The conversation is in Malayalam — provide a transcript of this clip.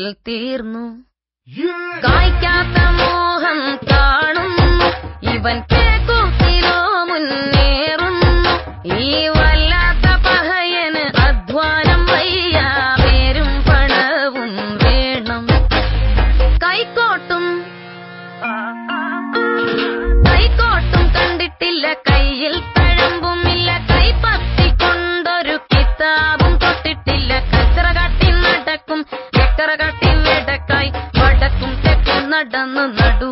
തീർന്നു കായ്ക്കാത്ത മോഹം കാണുന്നു ഇവൻ കേക്കൂത്തിലോ മുന്നേറുന്നു ഈ വല്ലാത്ത പഹയന് അധ്വാനം വയ്യ പേരും പണവും വേണം കൈക്കോട്ടും കൈക്കോട്ടും കണ്ടിട്ടില്ല കയ്യിൽ തഴമ്പുമില്ല കൈപ്പത്തി കൊണ്ടൊരു കിതാബും തൊട്ടിട്ടില്ല കച്ചറ കാട്ടി നടക്കും ചക്കറ കാട്ടി വെടക്കായി വടക്കും തെക്കും നടന്നു നടു